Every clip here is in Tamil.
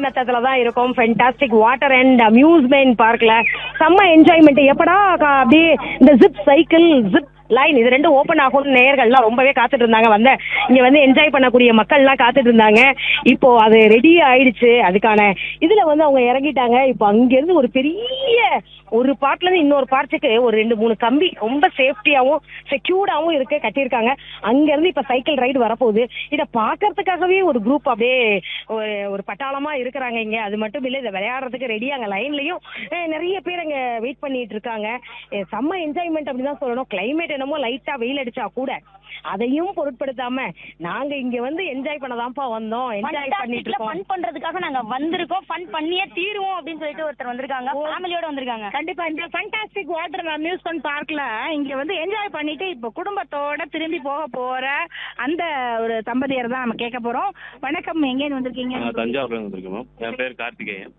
குடிமத்தத்துல தான் இருக்கோம் ஃபென்டாஸ்டிக் வாட்டர் அண்ட் அம்யூஸ்மெண்ட் பார்க்ல செம்ம என்ஜாய்மெண்ட் எப்படா க- அப்படியே இந்த ஜிப் சைக்கிள் ஜிப் லைன் இது ரெண்டும் ஓபன் ஆகும் நேயர்கள்லாம் ரொம்பவே காத்துட்டு இருந்தாங்க வந்த இங்க வந்து என்ஜாய் பண்ணக்கூடிய மக்கள்லாம் காத்துட்டு இருந்தாங்க இப்போ அது ரெடி ஆயிடுச்சு அதுக்கான இதுல வந்து அவங்க இறங்கிட்டாங்க இப்போ அங்க இருந்து ஒரு பெரிய ஒரு பார்ட்ல இருந்து இன்னொரு பார்ட்டுக்கு ஒரு ரெண்டு மூணு கம்பி ரொம்ப சேஃப்டியாவும் செக்யூர்டாவும் இருக்கு கட்டியிருக்காங்க அங்க இருந்து இப்ப சைக்கிள் ரைடு வரப்போகுது இத பாக்குறதுக்காகவே ஒரு குரூப் அப்படியே ஒரு ஒரு பட்டாளமா இருக்கிறாங்க இங்க அது மட்டும் இல்ல இதை விளையாடுறதுக்கு ரெடி அங்க லைன்லயும் நிறைய பேர் அங்க வெயிட் பண்ணிட்டு இருக்காங்க அஹ் செம்ம என்ஜாய்மெண்ட் அப்படிதான் சொல்லணும் கிளைமேட் என்னமோ லைட்டா வெயில் அடிச்சா கூட அதையும் பொருட்படுத்தாம நாங்க இங்க வந்து என்ஜாய் பண்ணதான்ப்பா வந்தோம் என்ஜாய் பண்ணிட்டு இருக்கோம் ஃபன் பண்றதுக்காக நாங்க வந்திருக்கோம் ஃபன் பண்ணியே தீருவோம் அப்படின்னு சொல்லிட்டு ஒருத்தர் வந்திருக்காங்க ஃபேமிலியோட வந்திருக்காங்க கண்டிப்பா இந்த ஃபண்டாஸ்டிக் வாட்டர் அம்யூஸ்மெண்ட் பார்க்ல இங்க வந்து என்ஜாய் பண்ணிட்டு இப்ப குடும்பத்தோட திரும்பி போக போற அந்த ஒரு தம்பதியர் தான் நம்ம கேட்க போறோம் வணக்கம் எங்கேன்னு வந்திருக்கீங்க நான் தஞ்சாவூர்ல இருந்து வந்திருக்கேன் மேம் என் பேர் கார்த்திகேயன்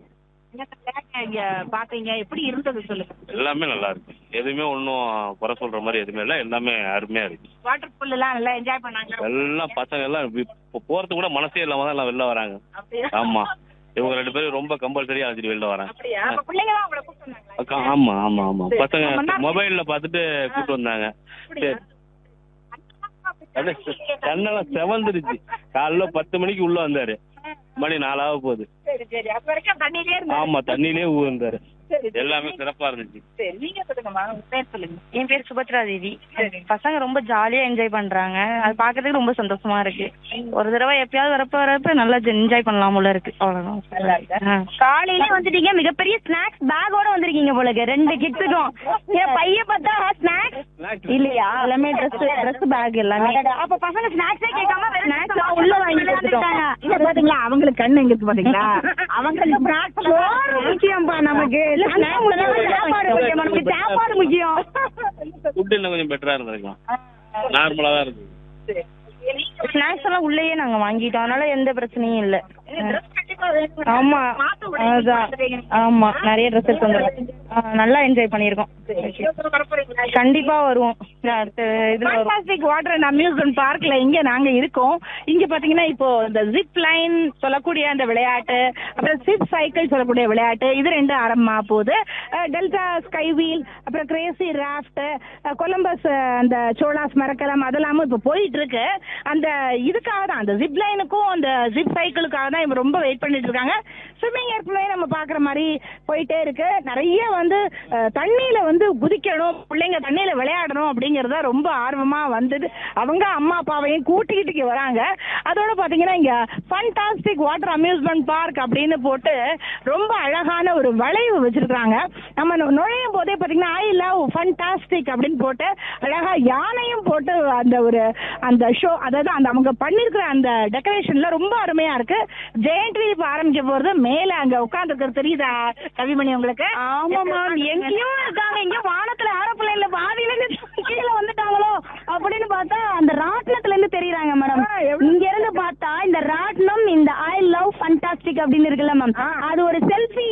இங்க பாத்தீங்க எப்படி இருந்தது சொல்லுங்க எல்லாமே நல்லா இருக்கு எதுவுமே ஒன்றும் குறை சொல்ற மாதிரி எதுவுமே இல்லை எல்லாமே அருமையா இருக்கு வாட்டர் பூல் எல்லாம் நல்லா என்ஜாய் பண்ணாங்க எல்லாம் பசங்க எல்லாம் இப்போ போறது கூட மனசே இல்லாம தான் எல்லாம் வெளில வராங்க அப்படியா ஆமா இவங்க ரெண்டு பேரும் ரொம்ப கம்பல்சரியா அழைச்சிட்டு வெளில வராங்க அப்படியா அப்ப பிள்ளைங்க தான் உங்களை கூப்பிட்டு வந்தாங்களா? அக்கா, ஆமா ஆமா ஆமா சரி. பசங்க நம்ம என்ன- மொபைல்ல பார்த்துட்டு கூப்பிட்டு வந்தாங்க அப்படியா? சரி அப்படியே செ- கண்ணெல்லாம் செவந்துருச்சு காலைல பத்து மணிக்கு உள்ள வந்தாரு மணி நாலாக போகுது சரி சரி அப்ப வரைக்கும் தண்ணியிலே இருந்தா ஆமா தண்ணியிலே ஊர்ந்தாரு சரி சரி. எல்லாமே சிறப்பா இருந்துச்சு சரி நீங்க சொல்லுங்கம்மா உங்க பேர் சொல்லுங்க என் பேர் சுபத்ரா தேவி சரி. பசங்க ரொம்ப ஜாலியா என்ஜாய் பண்றாங்க அது பாக்குறதுக்கு ரொம்ப சந்தோஷமா இருக்கு ஒரு தடவை எப்பயாவது வரப்ப வரப்ப நல்லா என்ஜாய் பண்ணலாம் போல இருக்கு அவ்வளவுதான் நல்லா இருக்கா? ஆ. காலையில வந்துட்டீங்க மிகப்பெரிய ஸ்நாக்ஸ் பேக்கோட வந்திருக்கீங்க போல இருக்கு ரெண்டு கிட்ஸுக்கும் என் பையன் பார்த்தா ஸ்நாக்ஸ் இல்லையா எல்லாமே ட்ரெஸ் ட்ரெஸ் பேக் எல்லாமே அப்ப பசங்க ஸ்நாக்ஸே கேட்காம ஸ்நாக்ஸ் உள்ள வாங்கி கொடுத்துட்டோம் இல்ல பாத்தீங்களா அவங்களுக்கு கண்ணு எங்க இருக்கு பாத்தீங்களா அவங்களுக்கு சோறு முக்கியம்ப்பா நமக்கு சாப்பாடு முக்கியம் நமக்கு சாப்பாடு முக்கியம் ஃபுட் இன்னும் கொஞ்சம் பெட்டரா இருந்திருக்கலாம் நார்மலா தான் இருக்கு ஸ்நாக்ஸ் எல்லாம் உள்ளேயே நாங்க வாங்கிட்டோம் அதனால எந்த பிரச்சனையும் இல்ல ஆமா அதான் ஆமா நிறைய ட்ரெஸ் எடுத்து வந்துருக்கோம் ஆ, நல்லா என்ஜாய் பண்ணியிருக்கோம் கண்டிப்பா வருவோம் அடுத்த இதுல வரும் ஃபண்டாஸ்டிக் வாட்டர் அண்ட் அம்யூஸ்மெண்ட் பார்க்ல இங்க நாங்க இருக்கோம் இங்க பாத்தீங்கன்னா இப்போ இந்த ஜிப் லைன் சொல்லக்கூடிய அந்த விளையாட்டு அப்புறம் சிப் சைக்கிள் சொல்லக்கூடிய விளையாட்டு இது ரெண்டு ஆரம்பமா போகுது டெல்டா ஸ்கை வீல் அப்புறம் கிரேசி ராஃப்ட் கொலம்பஸ் அஹ், அந்த சோலாஸ் மரக்கலம் அதெல்லாமும் இப்போ போயிட்டு இருக்கு அந்த இதுக்காக தான் அந்த ஜிப் லைனுக்கும் அந்த ஜிப் சைக்கிளுக்காக தான் இவங்க ரொம்ப வெயிட் பண்ணிட்டு இருக்காங்க ஸ்விம்மிங் ஏற்கனவே நம்ம பாக்குற மாதிரி போயிட்டே இருக்கு நிறைய வந்து அஹ், தண்ணியில வந்து குதிக்கணும் பிள்ளைங்க தண்ணியில விளையாடணும் அப்படிங்கறத ரொம்ப ஆர்வமா வந்தது அவங்க அம்மா அப்பாவையும் கூட்டிக்கிட்டு இங்க வராங்க அதோட பாத்தீங்கன்னா இங்க ஃபண்டாஸ்டிக் வாட்டர் அம்யூஸ்மெண்ட் பார்க் அப்படின்னு போட்டு ரொம்ப அழகான ஒரு வளைவு வச்சிருக்காங்க நம்ம நு- நுழையும் போதே பாத்தீங்கன்னா ஐ லவ் ஃபண்டாஸ்டிக் அப்படின்னு போட்டு அழகா யானையும் போட்டு அந்த ஒரு அந்த ஷோ அதாவது அந்த அவங்க பண்ணிருக்கிற அந்த டெக்கரேஷன்ல ரொம்ப அருமையா இருக்கு ஜெயண்ட் வீல் இப்ப ஆரம்பிக்க போறது மேல அங்க உட்கார்ந்து தெரியுதா கவிமணி உங்களுக்கு ஆமா மேம் எங்கேயும் இருக்காங்க எங்க வானத்துல ஏரோப்ளேன்ல பாதியில இருந்து கீழே வந்துட்டாங்களோ அப்படின்னு பார்த்தா அந்த ராட்டினத்துல இருந்து தெரியுறாங்க மேடம் இங்க இருந்து பார்த்தா இந்த ராட்டினம் இந்த ஐ லவ் ஃபண்டாஸ்டிக் அப்படின்னு இருக்குல்ல மேம் அது ஒரு செல்ஃபி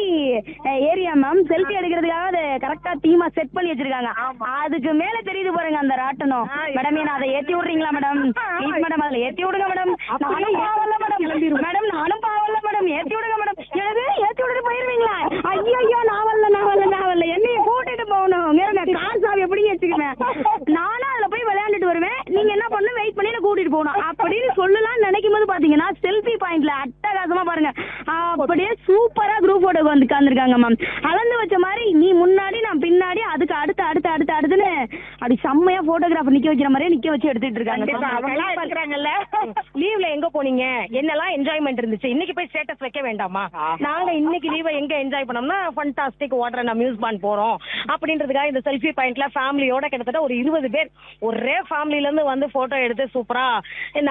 ஏரியா மேம் செல்ஃபி எடுக்கிறதுக்காக அது கரெக்டா தீமா செட் பண்ணி வச்சிருக்காங்க அதுக்கு மேல தெரியுது பாருங்க அந்த ராட்டனம் மேடம் என்ன அதை ஏத்தி விடுறீங்களா மேடம் ப்ளீஸ் மேடம் அதுல ஏத்தி விடுங்க மேடம் நானும் பாவம்ல மேடம் மேடம் நானும் பாவம்ல மேடம் ஏத்தி விடுங்க மேடம் எனது ஏத்தி விட்டுட்டு போயிருவீங்களா ஐயோ ஐயோ நான் வரல நான் வரல நான் வரல என்னைய கூட்டிட்டு போகணும் நேரங்க கார் சாவி எப்படி வச்சுக்குவேன் நானும் அதுல போய் விளையாண்டுட்டு வருவேன் நீங்க என்ன பண்ணு வெயிட் பண்ணி என்ன கூட்டிட்டு போகணும் அப்படின்னு சொல்லலாம்னு நினைக்கும் போது பாத்தீங்கன்னா செல்ஃபி பாயிண்ட்ல அட்டகாசமா பாருங்க அப்படியே சூப்பரா குரூப் போட்டோ வந்து உட்காந்துருக்காங்க மேம் அளந்து வச்ச மாதிரி நீ முன்னாடி நான் பின்னாடி அதுக்கு அடுத்து அடுத்து அடுத்து அடுத்துன்னு அப்படி செம்மையா போட்டோகிராஃபர் நிக்க வைக்கிற மாதிரியே நிக்க வச்சு எடுத்துட்டு இருக்காங்க அவங்களா இருக்கிறாங்கல்ல லீவ்ல எங்க போனீங்க என்னெல்லாம் என்ஜாய்மெண்ட் இருந்துச்சு இன்னைக்கு போய் ஸ்டேட்டஸ் வைக்க வேண்டாமா நாங்க இன்னைக்கு லீவை எங்க என்ஜாய் பண்ணோம்னா ஃபண்டாஸ்டிக் வாட்டர் அண்ட் அம்யூஸ்மெண்ட் போறோம் அப்படின்றதுக்காக இந்த செல்ஃபி பாயிண்ட்ல ஃபேமிலியோட கிட்டத்தட்ட ஒரு இருபது பேர் ஒரே ஃபேமிலில இருந்து வந்து போட்டோ எடுத்து சூப்பரா